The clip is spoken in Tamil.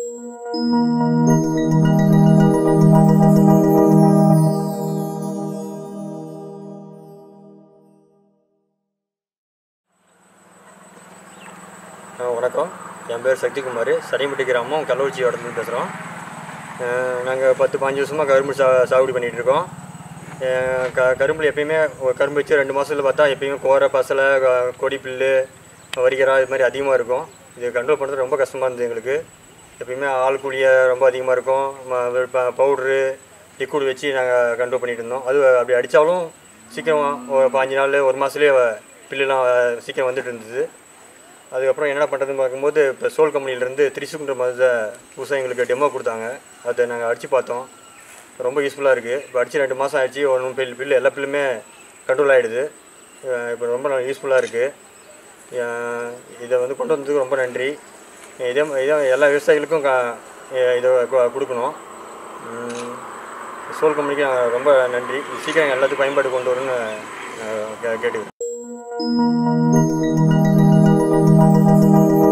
ஆ, வணக்கம் என் பேர் சக்திகுமார் சனிமட்டி கிராமம் கள்ளக்குறிச்சி இடத்துல பேசுகிறோம் நாங்கள் பத்து பாஞ்சு வருஷமாக கரும்பு சா சாகுபடி பண்ணிகிட்டு இருக்கோம் அஹ் க கரும்பில் எப்பயுமே ஒரு கரும்பு வச்சு ரெண்டு மாதத்தில் பார்த்தா எப்பயுமே கோரை பசலை க- கொடி புல்லு வரிகரா இது மாதிரி அதிகமாக இருக்கும் இது கண்ட்ரோல் பண்ணுறது ரொம்ப கஷ்டமாக இருந்தது எங்களுக்கு எப்பயுமே ஆள் கூலிய ரொம்ப அதிகமாக இருக்கும் ம- பவுட்ரு லிக்விட் வச்சு நாங்கள் கண்ட்ரோல் பண்ணிகிட்டு இருந்தோம் அது அப்படி அடித்தாலும் சீக்கிரம் ஒரு பாஞ்சு நாள் ஒரு மாதத்துலேயே பில்லுலாம் சீக்கிரம் வந்துட்டு இருந்தது அதுக்கப்புறம் என்ன பண்ணுறதுன்னு பார்க்கும்போது இப்போ சோல் கம்பெனிலேருந்து திரிசுக்குன்ற மருந்தை புதுசாக எங்களுக்கு டெமோ கொடுத்தாங்க அதை நாங்கள் அடித்து பார்த்தோம் ரொம்ப யூஸ்ஃபுல்லாக இருக்குது இப்போ அடித்து ரெண்டு மாதம் ஆயிடுச்சு ஒன்றும் பில் பில்லு எல்லா பில்லுமே கண்ட்ரோல் ஆகிடுது இப்போ ரொம்ப யூஸ்ஃபுல்லாக இருக்குது இதை வந்து கொண்டு வந்ததுக்கு ரொம்ப நன்றி இதே ம- இதே எல்லா விவசாயிகளுக்கும் க இதை கு- கொடுக்கணும் உம், சோல் கம்பெனிக்கு நான் ரொம்ப நன்றி இது சீக்கிரம் எல்லாத்துக்கும் பயன்பாடு கொண்டு வரும்னு நான் கே- கேட்டுக்கிறேன்